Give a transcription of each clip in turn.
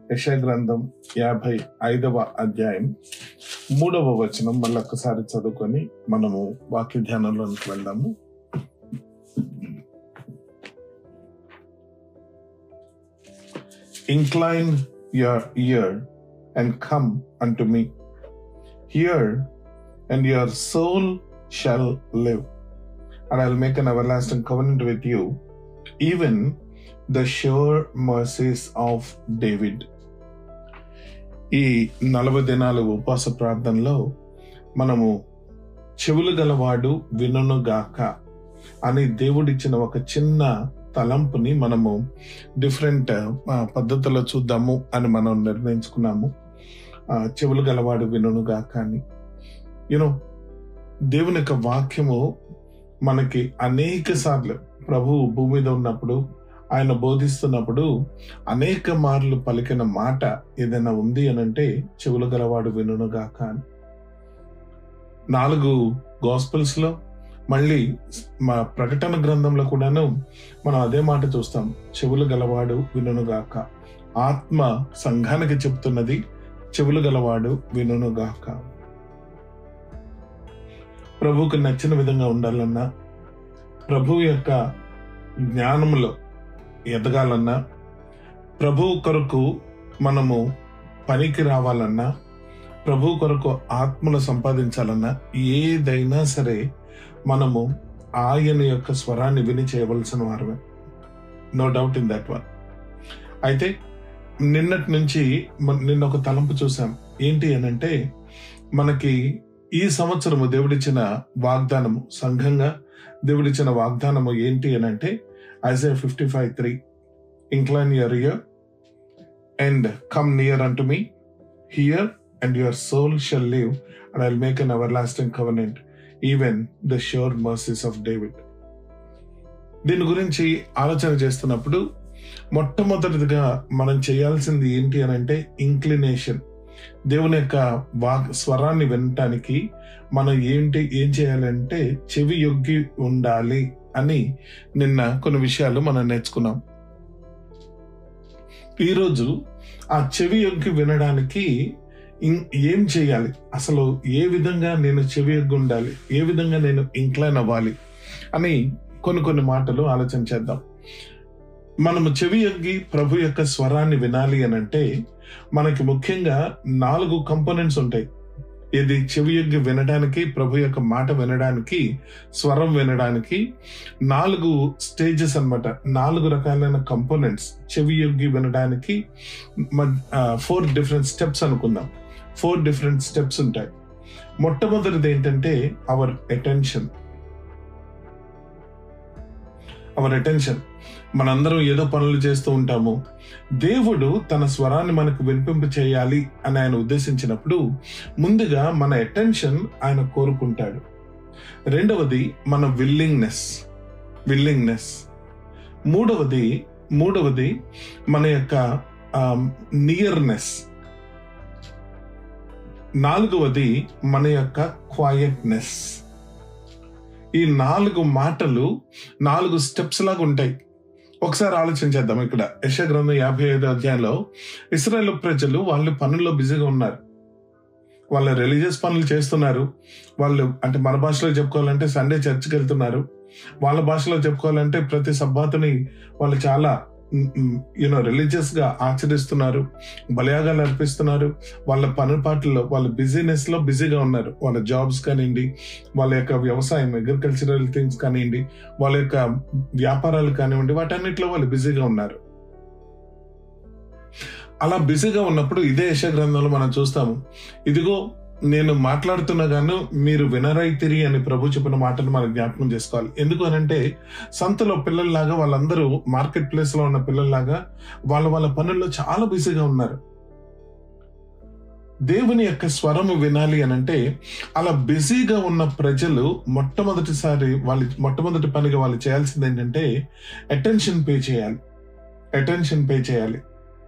యశ గ్రంథం యాభై ఐదవ అధ్యాయం మూడవ వచనం మళ్ళీ ఒక్కసారి చదువుకొని మనము వాక్య ధ్యానంలోనికి వెళ్దాము incline your ear and come unto me. Hear, and your soul shall live. And I'll make an everlasting covenant with you, even the sure mercies of David. ఈ నలభై దినాలు ఉపవాస ప్రార్థనలో మనము చెవులు గలవాడు వినును గాక అని దేవుడిచ్చిన ఒక చిన్న తలంపుని మనము డిఫరెంట్ పద్ధతిలో చూద్దాము అని మనం నిర్ణయించుకున్నాము ఆ, చెవులు గలవాడు వినునుగా కానీ యూనో దేవుని యొక్క వాక్యము మనకి అనేక సార్లు ప్రభువు భూమి మీద ఉన్నప్పుడు ఆయన బోధిస్తున్నప్పుడు అనేక మార్లు పలికిన మాట ఏదైనా ఉంది అని అంటే చెవులు గలవాడు వినునుగా కానీ నాలుగు గాస్పల్స్ లో మళ్ళీ మా ప్రకటన గ్రంథంలో కూడాను మనం అదే మాట చూస్తాం చెవులు గలవాడు వినుగాక ఆత్మ సంఘానికి చెప్తున్నది చెవులు గలవాడు వినుగాక ప్రభువుకు నచ్చిన విధంగా ఉండాలన్నా ప్రభువు యొక్క జ్ఞానంలో ఎదగాలన్నా ప్రభువు కొరకు మనము పనికి రావాలన్నా ప్రభు కొరకు ఆత్మను సంపాదించాలన్నా ఏదైనా సరే మనము ఆయన యొక్క స్వరాన్ని విని చేయవలసిన వారమే no doubt in that one అయితే నిన్నటి నుంచి మన- నిన్న ఒక తలంపు చూసాం ఏంటి అని అంటే మనకి ఈ సంవత్సరము దేవుడిచ్చిన వాగ్దానము సంఘంగా దేవుడిచ్చిన వాగ్దానము ఏంటి అని అంటే Isaiah fifty five three incline your ear and come near unto me hear and your soul shall live and I make an everlasting covenant even the sure mercies of David దీని గురించి ఆలోచన చేస్తున్నప్పుడు మొట్టమొదటిగా మనం చేయాల్సింది ఏంటి అని అంటే ఇంక్లినేషన్ దేవుని యొక్క వాక్ స్వరాన్ని వినటానికి మనం ఏంటి ఏం చేయాలంటే చెవి యొగ్గి ఉండాలి అని నిన్న కొన్ని విషయాలు మనం నేర్చుకున్నాం ఈరోజు ఆ చెవి యొగ్గి వినడానికి ఇం- ఏం చేయాలి అసలు ఏ విధంగా నేను చెవి యొగ్గి ఉండాలి ఏ విధంగా నేను ఇంక్లైన్ అవ్వాలి అని కొన్ని కొన్ని మాటలు ఆలోచన చేద్దాం మనము చెవి యొగ్గి ప్రభు యొక్క స్వరాన్ని వినాలి అని అంటే మనకి ముఖ్యంగా నాలుగు కంపోనెంట్స్ ఉంటాయి ఇది చెవి యొగ్గి వినడానికి ప్రభు యొక్క మాట వినడానికి స్వరం వినడానికి నాలుగు స్టేజెస్ అన్నమాట నాలుగు రకాలైన కంపోనెంట్స్ చెవి యొగ్గి వినడానికి ఫోర్ డిఫరెంట్ స్టెప్స్ అనుకుందాం ఫోర్ డిఫరెంట్ స్టెప్స్ ఉంటాయి మొట్టమొదటిది ఏంటంటే అవర్ అటెన్షన్ అవర్ అటెన్షన్ మనందరం ఏదో పనులు చేస్తూ ఉంటాము దేవుడు తన స్వరాన్ని మనకు వినిపింప చేయాలి అని ఆయన ఉద్దేశించినప్పుడు ముందుగా మన అటెన్షన్ ఆయన కోరుకుంటాడు రెండవది మన విల్లింగ్నెస్ విల్లింగ్నెస్ మూడవది మూడవది మన యొక్క నియర్నెస్ నాలుగవది మన యొక్క క్వయట్నెస్ ఈ నాలుగు మాటలు నాలుగు స్టెప్స్ లాగా ఉంటాయి ఒకసారి ఆలోచించేద్దాం ఇక్కడ యశ గ్రంథం యాభై ఐదో అధ్యాయంలో ఇస్రాయేల్ ప్రజలు వాళ్ళు పనుల్లో బిజీగా ఉన్నారు వాళ్ళ రిలీజియస్ పనులు చేస్తున్నారు వాళ్ళు అంటే మన భాషలో చెప్పుకోవాలంటే సండే చర్చ్కి వెళ్తున్నారు వాళ్ళ భాషలో చెప్పుకోవాలంటే ప్రతి సబ్బాతుని వాళ్ళు చాలా యూనో రిలీజియస్ గా ఆచరిస్తున్నారు బలయాగాలు అర్పిస్తున్నారు వాళ్ళ పనుపాట్లలో వాళ్ళ బిజీనెస్ లో బిజీగా ఉన్నారు వాళ్ళ జాబ్స్ కానివ్వండి వాళ్ళ యొక్క వ్యవసాయం అగ్రికల్చరల్ థింగ్స్ కానివ్వండి వాళ్ళ యొక్క వ్యాపారాలు కానివ్వండి వాటన్నిటిలో వాళ్ళు బిజీగా ఉన్నారు అలా బిజీగా ఉన్నప్పుడు ఇదే యశ గ్రంథంలో మనం చూస్తాము ఇదిగో నేను మాట్లాడుతున్నా గాను మీరు వినరైతిరి అని ప్రభు చెప్పిన మాటను మనం జ్ఞాపకం చేసుకోవాలి ఎందుకు అనంటే సంతలో పిల్లల్లాగా వాళ్ళందరూ మార్కెట్ ప్లేస్ లో ఉన్న పిల్లల్లాగా వాళ్ళ వాళ్ళ పనుల్లో చాలా బిజీగా ఉన్నారు దేవుని యొక్క స్వరము వినాలి అనంటే అలా బిజీగా ఉన్న ప్రజలు మొట్టమొదటిసారి వాళ్ళు మొట్టమొదటి పనిగా వాళ్ళు చేయాల్సింది ఏంటంటే అటెన్షన్ పే చేయాలి అటెన్షన్ పే చేయాలి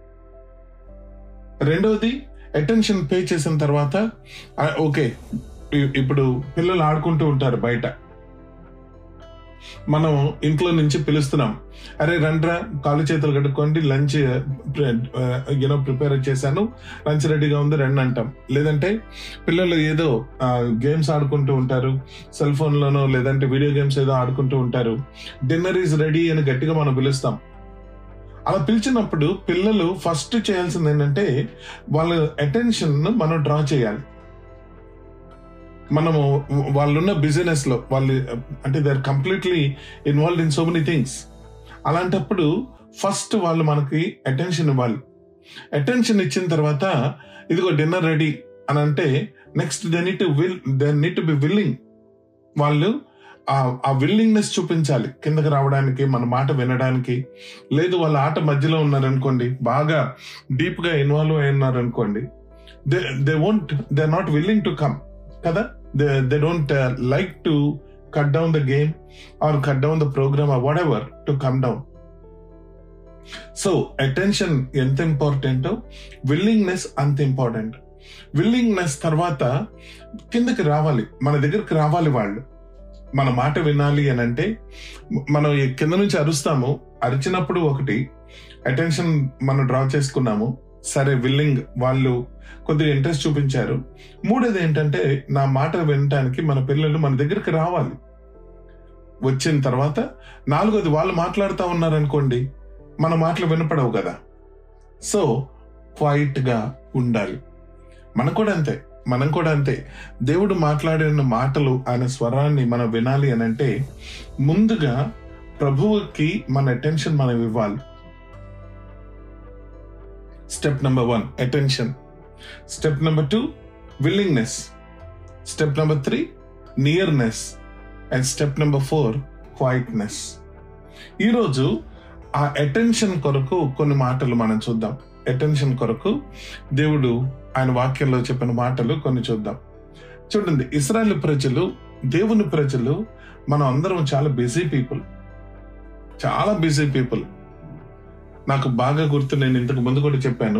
రెండవది అటెన్షన్ పే చేసిన తర్వాత ఓకే ఇప్పుడు పిల్లలు ఆడుకుంటూ ఉంటారు బయట మనం ఇంట్లో నుంచి పిలుస్తున్నాం అరే రండ్రా కాలు చేతులు కట్టుకోండి లంచ్ యూనో ప్రిపేర్ చేశాను లంచ్ రెడీగా ఉంది రండి అంటాం లేదంటే పిల్లలు ఏదో గేమ్స్ ఆడుకుంటూ ఉంటారు సెల్ ఫోన్లోనో లేదంటే వీడియో గేమ్స్ ఏదో ఆడుకుంటూ ఉంటారు డిన్నర్ ఈజ్ రెడీ అని గట్టిగా మనం పిలుస్తాం అలా పిలిచినప్పుడు పిల్లలు ఫస్ట్ చేయాల్సింది ఏంటంటే వాళ్ళ అటెన్షన్ మనం డ్రా చేయాలి మనము వాళ్ళున్న బిజినెస్ లో వాళ్ళు అంటే they are completely involve in so many things అలాంటప్పుడు ఫస్ట్ వాళ్ళు మనకి అటెన్షన్ ఇవ్వాలి అటెన్షన్ ఇచ్చిన తర్వాత ఇదిగో డిన్నర్ రెడీ అని అంటే next they need will they need be willing వాళ్ళు ఆ విల్లింగ్నెస్ చూపించాలి కిందకి రావడానికి మన మాట వినడానికి లేదు వాళ్ళ ఆట మధ్యలో ఉన్నారనుకోండి బాగా డీప్ గా ఇన్వాల్వ్ అయి ఉన్నారనుకోండి they they won't they not willing to come కదా they they don't like to cut down the game or cut down the programme or whatever to come down so attention ఎంత important willingness అంత important willingness తర్వాత కిందకి రావాలి మన దగ్గరికి రావాలి వాళ్ళు మన మాట వినాలి అని అంటే మనం ఈ కింద నుంచి అరుస్తాము అరిచినప్పుడు ఒకటి అటెన్షన్ మనం డ్రా చేసుకున్నాము సరే విల్లింగ్ వాళ్ళు కొద్దిగా ఇంట్రెస్ట్ చూపించారు మూడోది ఏంటంటే నా మాట వినటానికి మన పిల్లలు మన దగ్గరికి రావాలి వచ్చిన తర్వాత నాలుగోది వాళ్ళు మాట్లాడుతూ ఉన్నారనుకోండి మన మాటలు వినపడవు కదా సో క్వైట్ గా ఉండాలి మనం కూడా అంతే మనం కూడా అంతే దేవుడు మాట్లాడిన మాటలు ఆయన స్వరాన్ని మనం వినాలి అని అంటే ముందుగా ప్రభువుకి మన అటెన్షన్ మనం ఇవ్వాలి step number one attention step number two willingness step number three nearness and step number four quietness ఈరోజు ఆ అటెన్షన్ కొరకు కొన్ని మాటలు మనం చూద్దాం అటెన్షన్ కొరకు దేవుడు ఆయన వాక్యంలో చెప్పిన మాటలు కొన్ని చూద్దాం చూడండి ఇస్రాయల్ ప్రజలు దేవుని ప్రజలు మనం అందరం చాలా బిజీ పీపుల్ చాలా బిజీ పీపుల్ నాకు బాగా గుర్తు నేను ఇంతకు ముందు కూడా చెప్పాను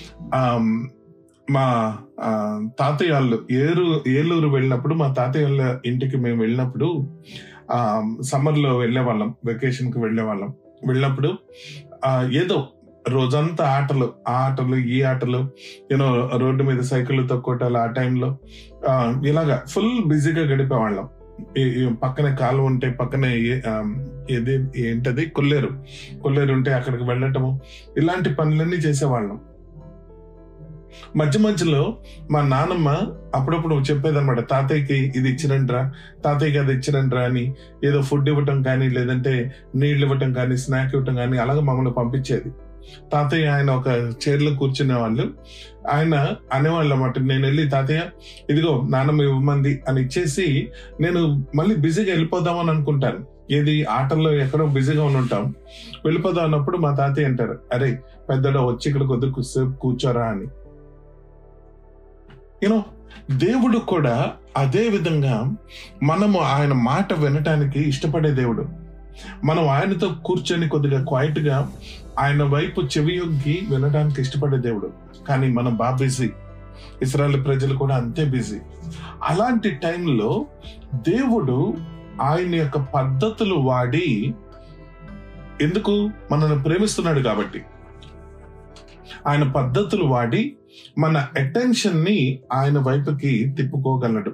మా తాతయ్య వాళ్ళు ఏరు ఏలూరు వెళ్ళినప్పుడు మా తాతయ్య వాళ్ళ ఇంటికి మేము వెళ్ళినప్పుడు ఆ సమ్మర్ లో వెళ్ళే వాళ్ళం వెకేషన్ కి వెళ్ళే వాళ్ళం వెళ్ళినప్పుడు ఏదో రోజంతా ఆటలు ఆ ఆటలు ఈ ఆటలు యూనో రోడ్డు మీద సైకిల్ తొక్కోటాలు ఆ టైంలో ఇలాగా ఫుల్ బిజీగా గడిపేవాళ్ళం పక్కనే కాలువ ఉంటే పక్కనే ఏది ఏంటది కొల్లేరు కొల్లేరు ఉంటే అక్కడికి వెళ్ళటము ఇలాంటి పనులన్నీ చేసేవాళ్ళం మధ్య మధ్యలో మా నాన్నమ్మ అప్పుడప్పుడు చెప్పేదన్నమాట తాతయ్యకి ఇది ఇచ్చిరండ్రా తాతయ్యకి అది ఇచ్చిరండ్రా అని ఏదో ఫుడ్ ఇవ్వటం కానీ లేదంటే నీళ్ళు ఇవ్వటం కానీ స్నాక్ ఇవ్వటం కానీ అలాగే మమ్మల్ని పంపించేది తాతయ్య ఆయన ఒక చైర్లో కూర్చునే వాళ్ళు ఆయన అనేవాళ్ళు అన్నమాట నేను వెళ్ళి తాతయ్య ఇదిగో నాన్నమ్మ ఇవ్వమంది అని ఇచ్చేసి నేను మళ్ళీ బిజీగా వెళ్ళిపోదామని అనుకుంటాను ఏది ఆటల్లో ఎక్కడో బిజీగా ఉంటాం వెళ్ళిపోదాం అన్నప్పుడు మా తాతయ్య అంటారు అరే పెద్దలో వచ్చి ఇక్కడ కొద్ది సేపు కూర్చోరా అని యూనో దేవుడు కూడా అదే విధంగా మనము ఆయన మాట వినటానికి ఇష్టపడే దేవుడు మనం ఆయనతో కూర్చొని కొద్దిగా క్వైట్ గా ఆయన వైపు చెవి యొగ్గి వినడానికి ఇష్టపడే దేవుడు కానీ మనం బాగా బిజీ ఇస్రాయల్ ప్రజలు కూడా అంతే బిజీ అలాంటి టైంలో దేవుడు ఆయన యొక్క పద్ధతులు వాడి ఎందుకు మనల్ని ప్రేమిస్తున్నాడు కాబట్టి ఆయన పద్ధతులు వాడి మన అటెన్షన్ ని ఆయన వైపుకి తిప్పుకోగలడు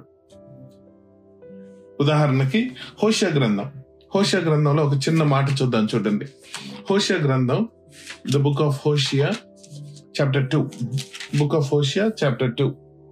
ఉదాహరణకి హోషియా గ్రంథం హోషియా గ్రంథంలో ఒక చిన్న మాట చూద్దాం చూడండి హోషియా గ్రంథం the book of Hosea chapter two book of Hosea chapter two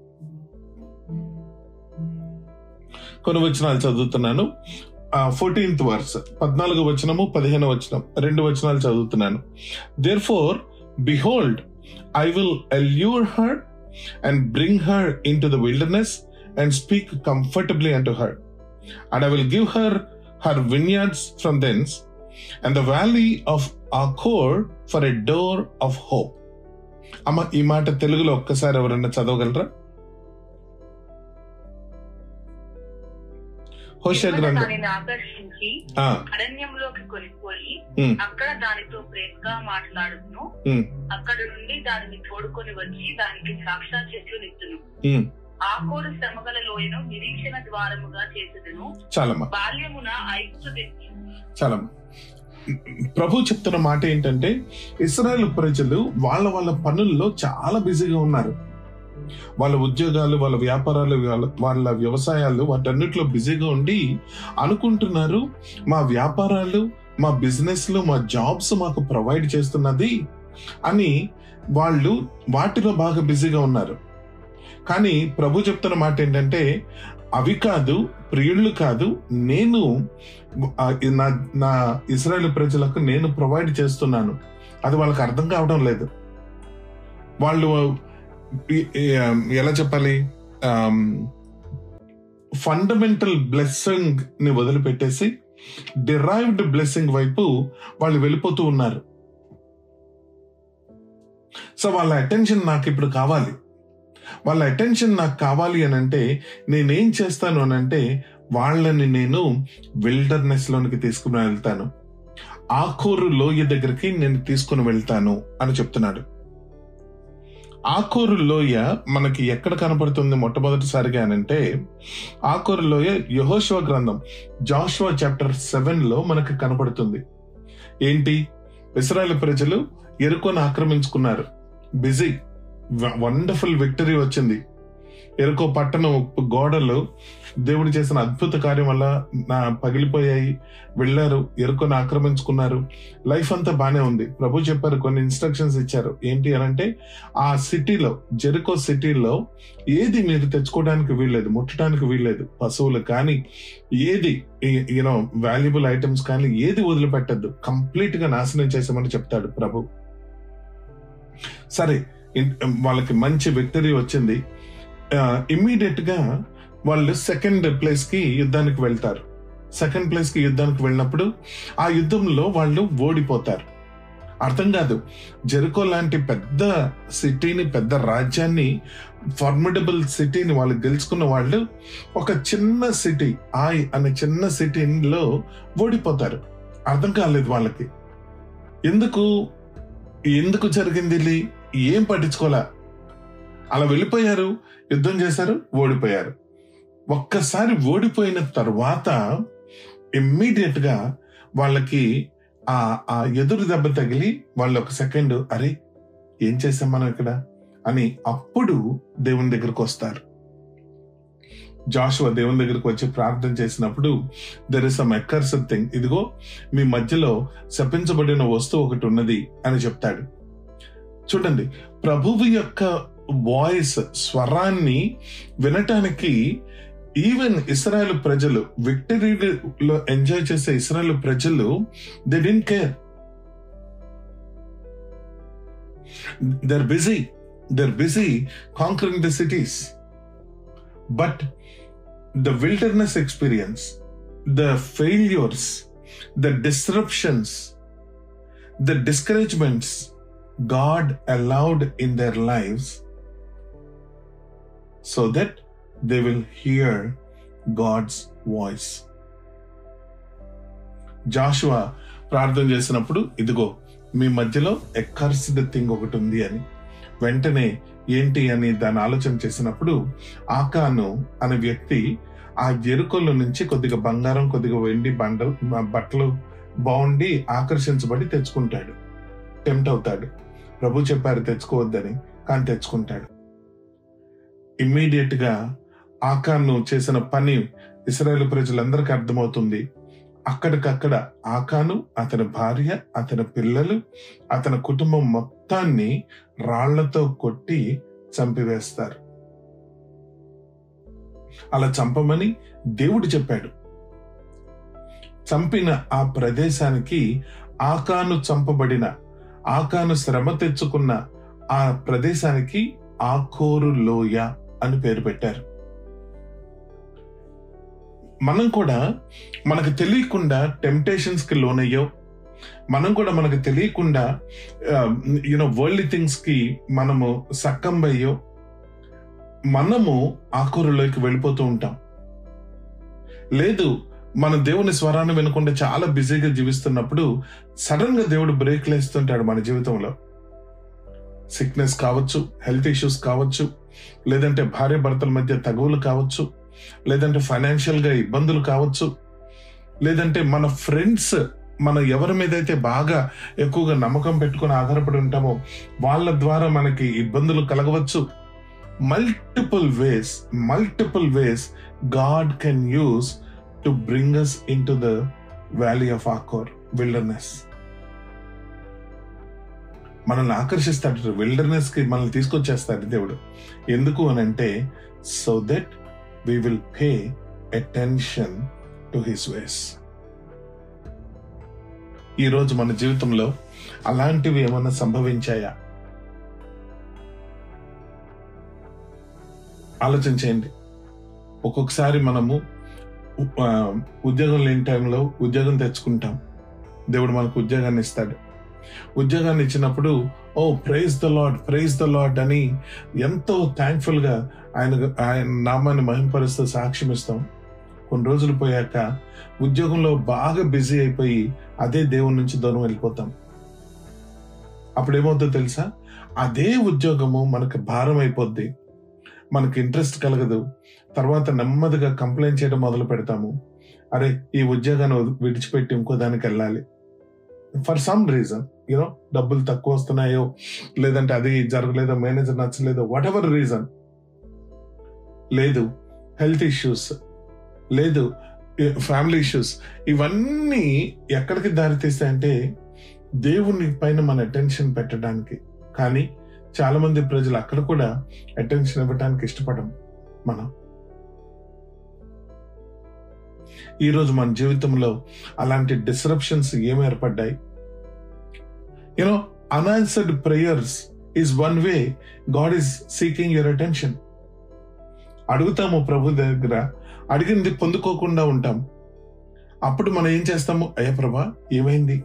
కొన్ని వచనాలు చదువుతున్నాను ఫోర్టీన్త్ వర్స్ పద్నాలుగు వచనము పదిహేను వచనం రెండు వచనాలు చదువుతున్నాను therefore behold I will allure her and bring her into the wilderness and speak comfortably and to her and I will give her her vineyards from thence and the valley of Achor for a door of hope అమ్మ ఈ మాట తెలుగులో ఒక్కసారి ఎవరన్నా చదవగలరా హోషియా గ్రంథం దానిని ఆకర్షించి ఆ, అరణ్యంలోకి కొనిపోయి ఉమ్, అక్కడ దానితో ప్రేమగా మాట్లాడును ఉమ్, అక్కడ నుండి దానిని తోడుకొని వచ్చి దానికి ద్రాక్ష చెట్లు నెత్తును ఉమ్, ఆకోరు శ్రమగల లోయను నిరీక్షణ ద్వారముగా చేసేదను చాలమ్మా బాల్యమున ఐగుప్తు తెచ్చి చాలా ప్రభు చెప్తున్న మాట ఏంటంటే ఇస్రాయేల్ ప్రజలు వాళ్ళ వాళ్ళ పనుల్లో చాలా బిజీగా ఉన్నారు వాళ్ళ ఉద్యోగాలు వాళ్ళ వ్యాపారాలు వాళ్ళ- వాళ్ళ వ్యవసాయాలు వాటన్నిటిలో బిజీగా ఉండి అనుకుంటున్నారు మా వ్యాపారాలు మా బిజినెస్లు మా జాబ్స్ మాకు ప్రొవైడ్ చేస్తున్నది అని వాళ్ళు వాటిలో బాగా బిజీగా ఉన్నారు కానీ ప్రభు చెప్తున్న మాట ఏంటంటే అవి కాదు ప్రియుళ్ళు కాదు నేను ఆ, నా నా ఇస్రాయేల్ ప్రజలకు నేను ప్రొవైడ్ చేస్తున్నాను అది వాళ్ళకి అర్థం కావడం లేదు వాళ్ళు ఈ- ఈ, ఎలా చెప్పాలి ఫండమెంటల్ బ్లెస్సింగ్ ని వదిలిపెట్టేసి డిరైవ్డ్ బ్లెస్సింగ్ వైపు వాళ్ళు వెళ్ళిపోతూ ఉన్నారు సో వాళ్ళ అటెన్షన్ నాకు ఇప్పుడు కావాలి వాళ్ళ అటెన్షన్ నాకు కావాలి అని అంటే నేనేం చేస్తాను అని అంటే వాళ్ళని నేను విల్డర్నెస్ లోనికి తీసుకుని వెళ్తాను ఆకూరు లోయ దగ్గరికి నేను తీసుకుని వెళ్తాను అని చెప్తున్నాడు ఆకూరు లోయ మనకి ఎక్కడ కనపడుతుంది మొట్టమొదటిసారిగా అని అంటే ఆకూరు లోయ యహోశివ గ్రంథం జాషువా చాప్టర్ సెవెన్ లో మనకు కనపడుతుంది ఏంటి ఇస్రాయల్ ప్రజలు ఎరుకొని ఆక్రమించుకున్నారు బిజీ వండర్ఫుల్ విక్టరీ వచ్చింది ఎరుకో పట్టణం గోడలు దేవుడు చేసిన అద్భుత కార్యం వల్ల నా పగిలిపోయాయి వెళ్ళారు ఎరుకొని ఆక్రమించుకున్నారు లైఫ్ అంతా బానే ఉంది ప్రభు చెప్పారు కొన్ని ఇన్స్ట్రక్షన్స్ ఇచ్చారు ఏంటి అని అంటే ఆ సిటీలో జెరికో సిటీలో ఏది మీరు తెచ్చుకోవడానికి వీల్లేదు ముట్టడానికి వీల్లేదు పశువులు కానీ ఏది యూనో వాల్యుబుల్ ఐటమ్స్ కానీ ఏది వదిలిపెట్టద్దు కంప్లీట్ గా నాశనం చేసామని చెప్తాడు ప్రభు సరే ఇన్- వాళ్ళకి మంచి విక్టరీ వచ్చింది ఇమ్మీడియట్ గా వాళ్ళు సెకండ్ ప్లేస్ కి యుద్ధానికి వెళ్తారు సెకండ్ ప్లేస్ కి యుద్ధానికి వెళ్ళినప్పుడు ఆ యుద్ధంలో వాళ్ళు ఓడిపోతారు అర్థం కాదు జెరుకో లాంటి పెద్ద సిటీని పెద్ద రాజ్యాన్ని ఫార్మిడబుల్ సిటీని వాళ్ళు గెలుచుకున్న వాళ్ళు ఒక చిన్న సిటీ ఆయ్ అనే చిన్న సిటీలో ఓడిపోతారు అర్థం కాలేదు వాళ్ళకి ఎందుకు ఎందుకు జరిగింది ఇది? ఏం పట్టించుకోలే అలా వెళ్ళిపోయారు యుద్ధం చేశారు ఓడిపోయారు ఒక్కసారి ఓడిపోయిన తర్వాత ఇమ్మీడియట్ గా వాళ్ళకి ఆ ఆ ఎదురు దెబ్బ తగిలి వాళ్ళు ఒక సెకండ్ అరే ఏం చేసాం మనం ఇక్కడ అని అప్పుడు దేవుని దగ్గరకు వస్తారు జాషువా దేవుని దగ్గరకు వచ్చి ప్రార్థన చేసినప్పుడు దెర్ ఇస్ సమ్ ఎక్కర్స్ థింగ్ ఇదిగో మీ మధ్యలో శపించబడిన వస్తువు ఒకటి ఉన్నది అని చెప్తాడు చూడండి ప్రభువు యొక్క వాయిస్ స్వరాన్ని వినటానికి ఈవెన్ ఇస్రాయల్ ప్రజలు విక్టరీలో ఎంజాయ్ చేసే ఇస్రాయల్ ప్రజలు they didn't care they're busy they're busy conquering the cities but the wilderness experience the failures the disruptions the discouragements God allowed in their lives so that they will hear God's voice. Joshua ప్రార్థన చేసినప్పుడు ఇదిగో మీ మధ్యలో ఎక్కర్స్డ్ thing ఒకటి ఉంది అని వెంటనే ఏంటి అని దాన్ని ఆలోచన చేసినప్పుడు ఆకాను అనే వ్యక్తి ఆ ఎరుకల నుంచి కొద్దిగా బంగారం కొద్దిగా వెండి బండలు బట్టలు బాగుండి ఆకర్షించబడి తెచ్చుకుంటాడు టెంప్ట్ అవుతాడు ప్రభు చెప్పారు తెచ్చుకోవద్దని కానీ తెచ్చుకుంటాడు ఇమ్మీడియట్ గా ఆకాన్ను చేసిన పని ఇస్రాయేల్ ప్రజలందరికీ అర్థమవుతుంది అక్కడికక్కడ ఆకాను అతని భార్య అతని పిల్లలు అతని కుటుంబం మొత్తాన్ని రాళ్లతో కొట్టి చంపివేస్తారు అలా చంపమని దేవుడు చెప్పాడు చంపిన ఆ ప్రదేశానికి ఆకాను చంపబడిన ఆకాను శ్రమ తెచ్చుకున్న ఆ ప్రదేశానికి ఆకోరు లోయ అని పేరు పెట్టారు మనం కూడా మనకు తెలియకుండా టెంప్టేషన్స్ కి లోనయ్యో మనం కూడా మనకు తెలియకుండా యూనో వరల్డ్ థింగ్స్ కి మనము సక్కంబయ్యో మనము ఆకూరలోకి వెళ్ళిపోతూ ఉంటాం లేదు మన దేవుని స్వరాన్ని వినకుండా చాలా బిజీగా జీవిస్తున్నప్పుడు సడన్ గా దేవుడు బ్రేక్ లేస్తుంటాడు మన జీవితంలో సిక్నెస్ కావచ్చు హెల్త్ ఇష్యూస్ కావచ్చు లేదంటే భార్య భర్తల మధ్య తగువులు కావచ్చు లేదంటే ఫైనాన్షియల్ గా ఇబ్బందులు కావచ్చు లేదంటే మన ఫ్రెండ్స్ మన ఎవరి మీద అయితే బాగా ఎక్కువగా నమ్మకం పెట్టుకుని ఆధారపడి ఉంటామో వాళ్ళ ద్వారా మనకి ఇబ్బందులు కలగవచ్చు multiple ways multiple ways God can use to bring us into the valley of Achor wilderness మనల్ని ఆకర్షిస్తాడు విల్డర్నెస్ కి మనల్ని తీసుకొచ్చేస్తాడు దేవుడు ఎందుకు అని అంటే so that we will pay attention to his ways ఈ రోజు మన జీవితంలో అలాంటివి ఏమైనా సంభవించాయా ఆలోచన చేయండి ఒక్కొక్కసారి మనము ఆ, ఉద్యోగం లేని టైంలో ఉద్యోగం తెచ్చుకుంటాం దేవుడు మనకు ఉద్యోగాన్ని ఇస్తాడు ఉద్యోగాన్ని ఇచ్చినప్పుడు O praise the Lord praise the Lord అని ఎంతో థ్యాంక్ఫుల్ గా ఆయన ఆయన నామాన్ని మహింపరుస్తూ సాక్ష్యం ఇస్తాం కొన్ని రోజులు పోయాక ఉద్యోగంలో బాగా బిజీ అయిపోయి అదే దేవుని నుంచి దూరం వెళ్ళిపోతాం అప్పుడు ఏమవుతుందో తెలుసా అదే ఉద్యోగము మనకు భారం అయిపోద్ది మనకి ఇంట్రెస్ట్ కలగదు తర్వాత నెమ్మదిగా కంప్లైంట్ చేయడం మొదలు పెడతాము అరే ఈ ఉద్యోగాన్ని వదిలి- విడిచిపెట్టి ఇంకో దానికి వెళ్ళాలి ఫర్ సమ్ రీజన్ యూనో డబ్బులు తక్కువ వస్తున్నాయో లేదంటే అది జరగలేదో మేనేజర్ నచ్చలేదో వాట్ ఎవర్ రీజన్ లేదు హెల్త్ ఇష్యూస్ లేదు ఫ్యామిలీ ఇష్యూస్ ఇవన్నీ ఎక్కడికి దారితీస్తాయంటే దేవుని పైన మన అటెన్షన్ పెట్టడానికి కానీ చాలా మంది ప్రజలు అక్కడ కూడా అటెన్షన్ ఇవ్వడానికి ఇష్టపడం మనం ఈ రోజు మన జీవితంలో అలాంటి డిస్రప్షన్స్ ఏమి ఏర్పడ్డాయి you know unanswered prayers is one way God is seeking your attention అడుగుతాము ప్రభు దగ్గర అడిగింది పొందుకోకుండా ఉంటాం అప్పుడు మనం ఏం చేస్తాము అయ్యా ప్రభా ఏమైంది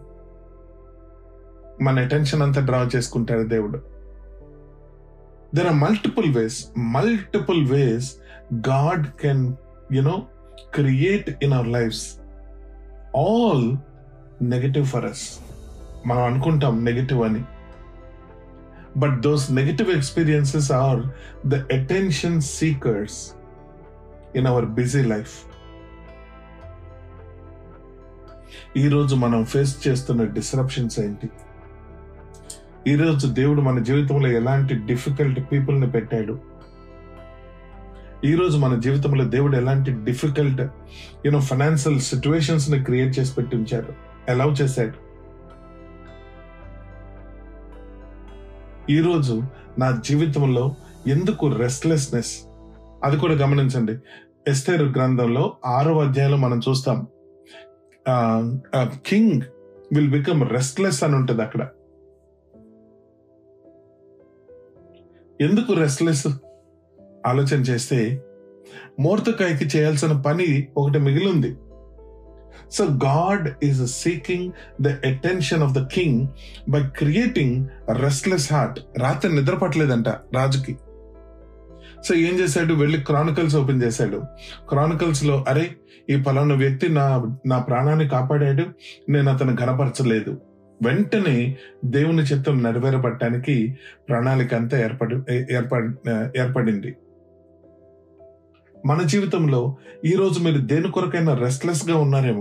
మన అటెన్షన్ అంతా డ్రా చేసుకుంటాడు దేవుడు there are multiple ways multiple ways God can you know create in our lifes all negative for us మనం అనుకుంటాం నెగటివ్ అని but those negative experiences are the attention seekers in our busy life ఈరోజు మనం face చేస్తున్న disruptions ఏంటి ఈరోజు దేవుడు మన జీవితంలో ఎలాంటి డిఫికల్ట్ పీపుల్ ని పెట్టాడు ఈ రోజు మన జీవితంలో దేవుడు ఎలాంటి డిఫికల్ట్ యూనో ఫైనాన్షియల్ సిచ్యువేషన్స్ ని క్రియేట్ చేసి పెట్టి ఉంచారు అలౌ చేశాడు ఈ రోజు నా జీవితంలో ఎందుకు రెస్ట్లెస్నెస్ అది కూడా గమనించండి ఎస్తేర్ గ్రంథంలో ఆరో అధ్యాయంలో మనం చూస్తాం కింగ్ విల్ బికమ్ రెస్ట్లెస్ అని ఉంటుంది అక్కడ ఎందుకు రెస్ట్లెస్ ఆలోచన చేస్తే మోర్తకాయకి చేయాల్సిన పని ఒకటి మిగిలింది so God is seeking the attention of the king by creating restless heart రాత్రి నిద్ర పట్టలేదంట రాజుకి సో ఏం చేశాడు వెళ్ళి క్రానికల్స్ ఓపెన్ చేశాడు క్రానికల్స్ లో అరే ఈ పలానా వ్యక్తి నా నా ప్రాణాన్ని కాపాడాడు నేను అతను ఘనపరచలేదు వెంటనే దేవుని చిత్తం నెరవేరబట్టడానికి ప్రణాళిక అంతా ఏర్పడి ఏర్పడి ఏర్పడింది మన జీవితంలో ఈ రోజు మీరు దేని కొరకైనా రెస్ట్లెస్ గా ఉన్నారేమో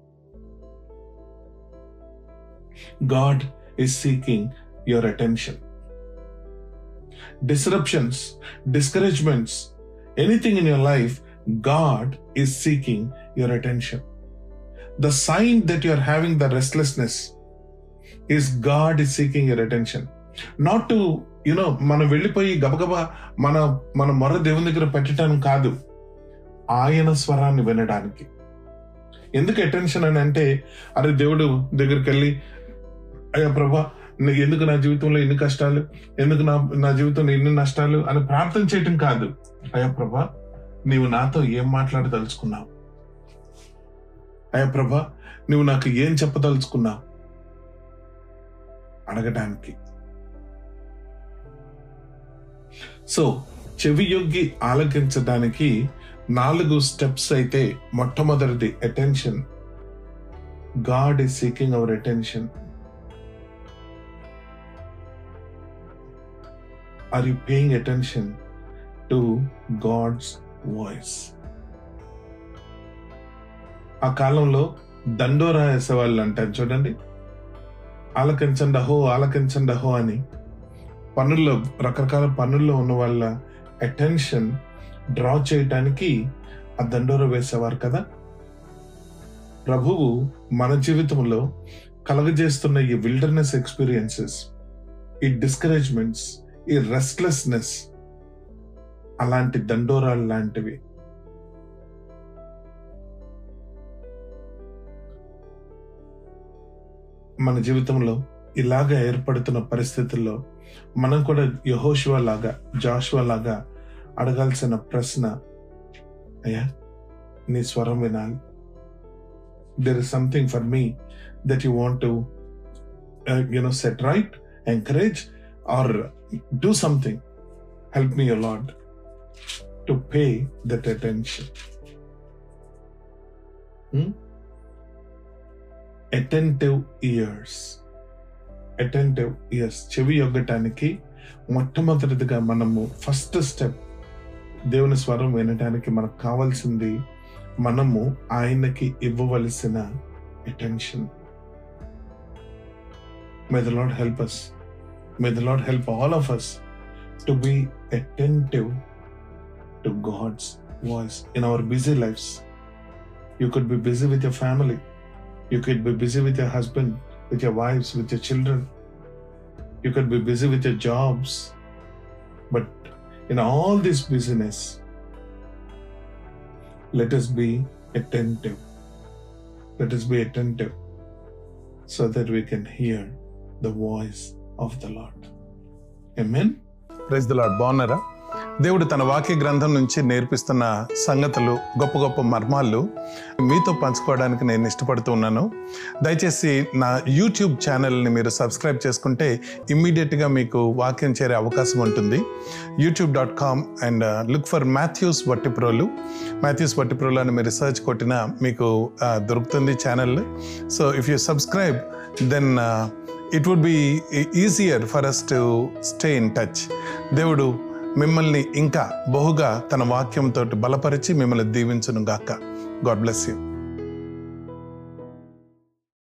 God is seeking your attention disruptions, discouragements, anything in your life, God is seeking your attention. The sign that you are having the restlessness is God is seeking your attention. Not to, you know, మనం వెళ్ళిపోయి గబగబా మన మన మొర దేవుని దగ్గర పెట్టడం కాదు ఆయన స్వరాన్ని వినడానికి ఎందుకు అటెన్షన్ అని అంటే అరే దేవుడు దగ్గరికి వెళ్ళి అయ్యా ప్రభా నీ- ఎందుకు నా జీవితంలో ఇన్ని కష్టాలు ఎందుకు నా నా జీవితంలో ఇన్ని నష్టాలు అని ప్రార్థన చేయటం కాదు అయ్యా ప్రభా నీవు నాతో ఏం మాట్లాడదలుచుకున్నావు అయ్యా ప్రభా నువ్వు నాకు ఏం చెప్పదలుచుకున్నావు అడగటానికి సో చెవి యొగ్గి ఆలకించడానికి నాలుగు స్టెప్స్ అయితే మొట్టమొదటిది attention God is seeking our attention are you paying attention to God's voice ఆ కాలంలో దండోరా వేసేవాళ్ళు అంటారు చూడండి ఆలకించండి అహో ఆలకించండి అహో అని పనుల్లో రకరకాల పనుల్లో ఉన్న వాళ్ళ అటెన్షన్ డ్రా చేయటానికి ఆ దండోర వేసేవారు కదా ప్రభువు మన జీవితంలో కలగజేస్తున్న ఈ విల్డర్నెస్ ఎక్స్పీరియన్సెస్ ఈ డిస్కరేజ్మెంట్స్ ఈ రెస్ట్లెస్నెస్ అలాంటి దండోరాలు లాంటివి మన జీవితంలో ఇలాగ ఏర్పడుతున్న పరిస్థితుల్లో మనం కూడా యహోశివ లాగా జాషువా లాగా అడగాల్సిన ప్రశ్న అయ్యా నీ స్వరం వినాలి there is something for me that you want to you know set right encourage or do something help me your Lord to pay that attention attentive ears attentive ears చెవి యొగ్గటానికి మొట్టమొదటిదిగా మనము ఫస్ట్ స్టెప్ దేవుని స్వరం వినటానికి మనకు కావాల్సింది మనము ఆయనకి ఇవ్వవలసిన attention may the Lord help us may the Lord help all of us to be attentive to God's voice in our busy lifes you could be busy with your family You could be busy with your husband, with your wives, with your children. You could be busy with your jobs. But in all this busyness, let us be attentive. Let us be attentive so that we can hear the voice of the Lord. Amen. Praise the Lord బాగున్నారా దేవుడు తన వాక్య గ్రంథం నుంచి నేర్పిస్తున్న సంగతులు గొప్ప గొప్ప మర్మాలు మీతో పంచుకోవడానికి నేను ఇష్టపడుతూ ఉన్నాను దయచేసి నా యూట్యూబ్ ఛానల్ని మీరు సబ్స్క్రైబ్ చేసుకుంటే ఇమ్మీడియట్గా మీకు వాక్యం చేరే అవకాశం ఉంటుంది YouTube dot com and look for Mathews Vattiprolu Mathews Vattiprolu అని మీరు రీసెర్చ్ కొట్టినా మీకు ఆ, దొరుకుతుంది channel so if you subscribe then it would be easier for us to stay in touch దేవుడు మిమ్మల్ని ఇంకా బహుగా తన వాక్యంతో బలపరిచి మిమ్మల్ని దీవించును గాక గాడ్ బ్లెస్ యూ